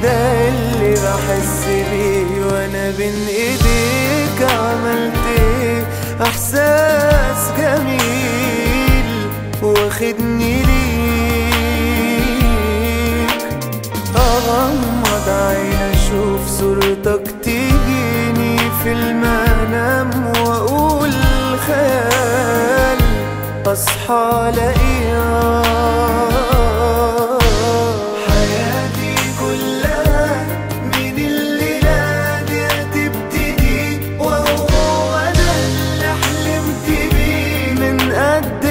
ده اللي بحس بيه وانا بين ايديك عملت ايه احساس جميل واخدني ليك اغمض عين اشوف صورتك تجيني في المنام واقول خيال اصحى الاقيها حياتي كلها من الليلة دي هتبتدي وهو ده اللي حلمت بيه من قد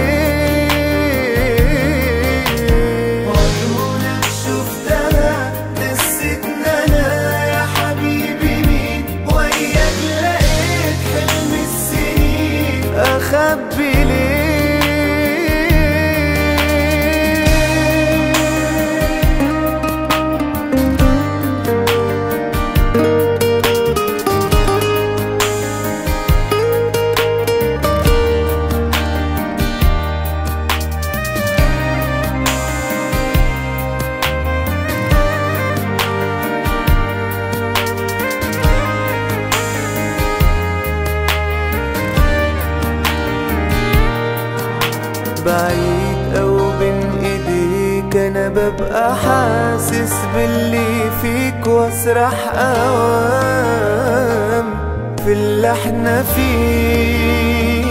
ايه عيونك شفتها نسيتنا انا يا حبيبي مين وياك لقيت حلم السنين اخبي ليه بعيد او بين ايديك انا ببقى حاسس باللي فيك واسرح اوام في اللي احنا فيه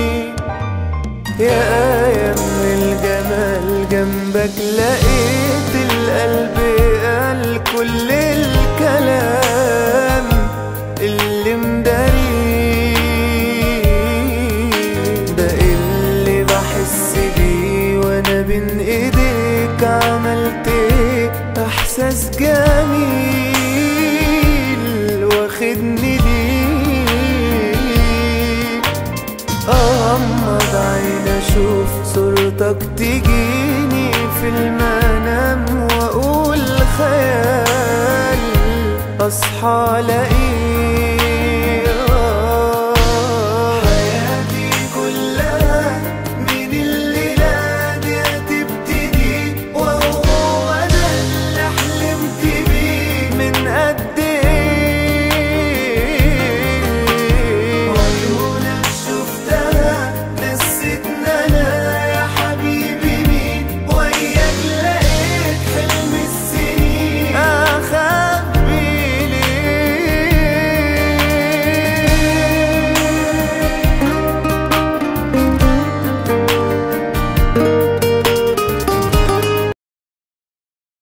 يا آية من الجمال جنبك لقيت القلب قال كل الكلام اللي مداريه ده اللي بحس بيه وانا بين ايديك عملت ايه احساس جميل واخدني ليك اغمض عين اشوف صورتك تجيني في المنام واقول خيال اصحى الاقيك